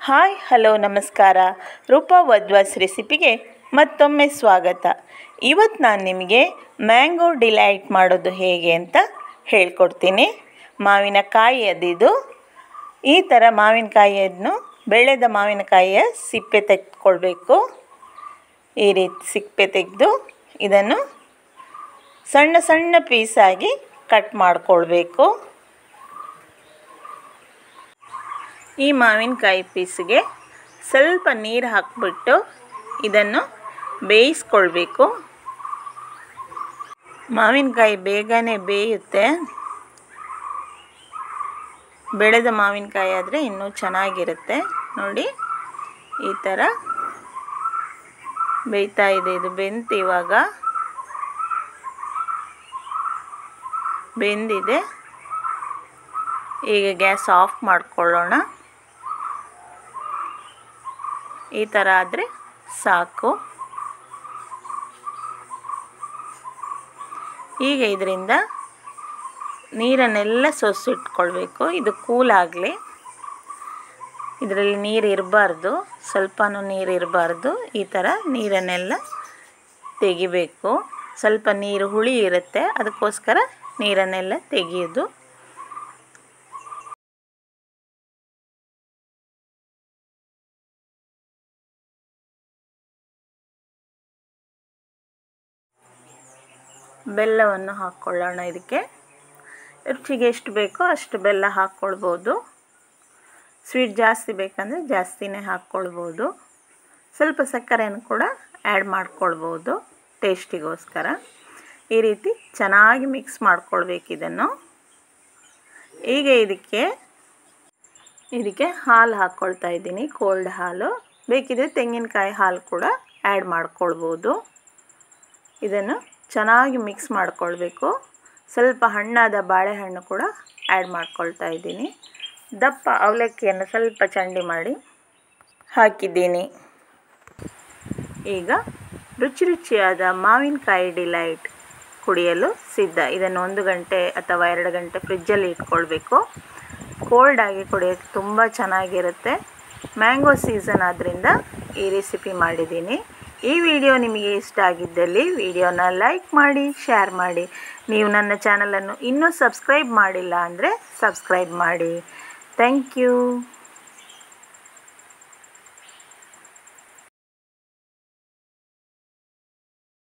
hi hello ನಮಸ್ಕಾರ ರೂಪಾ ವದ್ವಾಸ್ ರೆಸಿಪಿಗೆ ಮತ್ತೊಮ್ಮೆ ಸ್ವಾಗತ ಇವತ್ತು ನಾನು ನಿಮಗೆ ಮ್ಯಾಂಗೋ ಡಿಲೈಟ್ ಮಾಡೋದು ಹೇಗೆ ಅಂತ ಹೇಳ್ಕೊಡ್ತೀನಿ ಮಾವಿನಕಾಯಿ ಅದಿದು ಈ ಥರ ಮಾವಿನಕಾಯಿಯನ್ನು ಬೆಳೆದ ಮಾವಿನಕಾಯಿಯ ಸಿಪ್ಪೆ ತೆಗೆದುಕೊಳ್ಬೇಕು ಈ ರೀತಿ ಸಿಪ್ಪೆ ತೆಗೆದು ಇದನ್ನು ಸಣ್ಣ ಸಣ್ಣ ಪೀಸಾಗಿ ಕಟ್ ಮಾಡಿಕೊಳ್ಬೇಕು ಈ ಮಾವಿನಕಾಯಿ ಪೀಸಿಗೆ ಸ್ವಲ್ಪ ನೀರು ಹಾಕಿಬಿಟ್ಟು ಇದನ್ನು ಬೇಯಿಸ್ಕೊಳ್ಬೇಕು ಮಾವಿನಕಾಯಿ ಬೇಗನೆ ಬೇಯುತ್ತೆ ಬೆಳೆದ ಮಾವಿನಕಾಯಿ ಆದರೆ ಇನ್ನೂ ಚೆನ್ನಾಗಿರುತ್ತೆ ನೋಡಿ ಈ ಥರ ಬೇಯ್ತಾ ಇದೆ ಇದು ಬೆಂತು ಇವಾಗ ಬೆಂದಿದೆ ಈಗ ಗ್ಯಾಸ್ ಆಫ್ ಮಾಡ್ಕೊಳ್ಳೋಣ ಈ ಥರ ಆದರೆ ಸಾಕು ಈಗ ಇದರಿಂದ ನೀರನ್ನೆಲ್ಲ ಸೊಸಿಟ್ಕೊಳ್ಬೇಕು ಇದು ಕೂಲಾಗಲಿ ಇದರಲ್ಲಿ ನೀರು ಇರಬಾರ್ದು ಸ್ವಲ್ಪನೂ ನೀರು ಇರಬಾರ್ದು ಈ ಥರ ನೀರನ್ನೆಲ್ಲ ತೆಗಿಬೇಕು ಸ್ವಲ್ಪ ನೀರು ಹುಳಿ ಇರುತ್ತೆ ಅದಕ್ಕೋಸ್ಕರ ನೀರನ್ನೆಲ್ಲ ತೆಗೆಯೋದು ಬೆಲ್ಲವನ್ನು ಹಾಕ್ಕೊಳ್ಳೋಣ ಇದಕ್ಕೆ ರುಚಿಗೆ ಎಷ್ಟು ಬೇಕೋ ಅಷ್ಟು ಬೆಲ್ಲ ಹಾಕ್ಕೊಳ್ಬೋದು ಸ್ವೀಟ್ ಜಾಸ್ತಿ ಬೇಕಂದರೆ ಜಾಸ್ತಿನೇ ಹಾಕ್ಕೊಳ್ಬೋದು ಸ್ವಲ್ಪ ಸಕ್ಕರೆಯನ್ನು ಕೂಡ ಆ್ಯಡ್ ಮಾಡ್ಕೊಳ್ಬೋದು ಟೇಸ್ಟಿಗೋಸ್ಕರ ಈ ರೀತಿ ಚೆನ್ನಾಗಿ ಮಿಕ್ಸ್ ಮಾಡ್ಕೊಳ್ಬೇಕು ಇದನ್ನು ಈಗ ಇದಕ್ಕೆ ಇದಕ್ಕೆ ಹಾಲು ಹಾಕ್ಕೊಳ್ತಾ ಇದ್ದೀನಿ ಕೋಲ್ಡ್ ಹಾಲು ಬೇಕಿದ್ರೆ ತೆಂಗಿನಕಾಯಿ ಹಾಲು ಕೂಡ ಆ್ಯಡ್ ಮಾಡ್ಕೊಳ್ಬೋದು ಇದನ್ನು ಚೆನ್ನಾಗಿ ಮಿಕ್ಸ್ ಮಾಡ್ಕೊಳ್ಬೇಕು ಸ್ವಲ್ಪ ಹಣ್ಣಾದ ಬಾಳೆಹಣ್ಣು ಕೂಡ ಆ್ಯಡ್ ಮಾಡ್ಕೊಳ್ತಾ ಇದ್ದೀನಿ ದಪ್ಪ ಅವಲಕ್ಕಿಯನ್ನು ಸ್ವಲ್ಪ ಚಂಡಿ ಮಾಡಿ ಹಾಕಿದ್ದೀನಿ ಈಗ ರುಚಿ ರುಚಿಯಾದ ಮಾವಿನಕಾಯಿ ಡಿಲೈಟ್ ಕುಡಿಯಲು ಸಿದ್ಧ ಇದನ್ನು ಒಂದು ಗಂಟೆ ಅಥವಾ ಎರಡು ಗಂಟೆ ಫ್ರಿಜ್ಜಲ್ಲಿ ಇಟ್ಕೊಳ್ಬೇಕು ಕೋಲ್ಡಾಗಿ ಕುಡಿಯೋಕ್ಕೆ ತುಂಬ ಚೆನ್ನಾಗಿರುತ್ತೆ ಮ್ಯಾಂಗೋ ಸೀಸನ್ ಆದ್ದರಿಂದ ಈ ರೆಸಿಪಿ ಮಾಡಿದ್ದೀನಿ ಈ ವಿಡಿಯೋ ನಿಮಗೆ ಇಷ್ಟ ಆಗಿದ್ದಲ್ಲಿ ವಿಡಿಯೋನ ಲೈಕ್ ಮಾಡಿ ಶೇರ್ ಮಾಡಿ ನೀವು ನನ್ನ ಚಾನಲನ್ನು ಇನ್ನೂ ಸಬ್ಸ್ಕ್ರೈಬ್ ಮಾಡಿಲ್ಲ ಅಂದರೆ ಸಬ್ಸ್ಕ್ರೈಬ್ ಮಾಡಿ ಥ್ಯಾಂಕ್ ಯು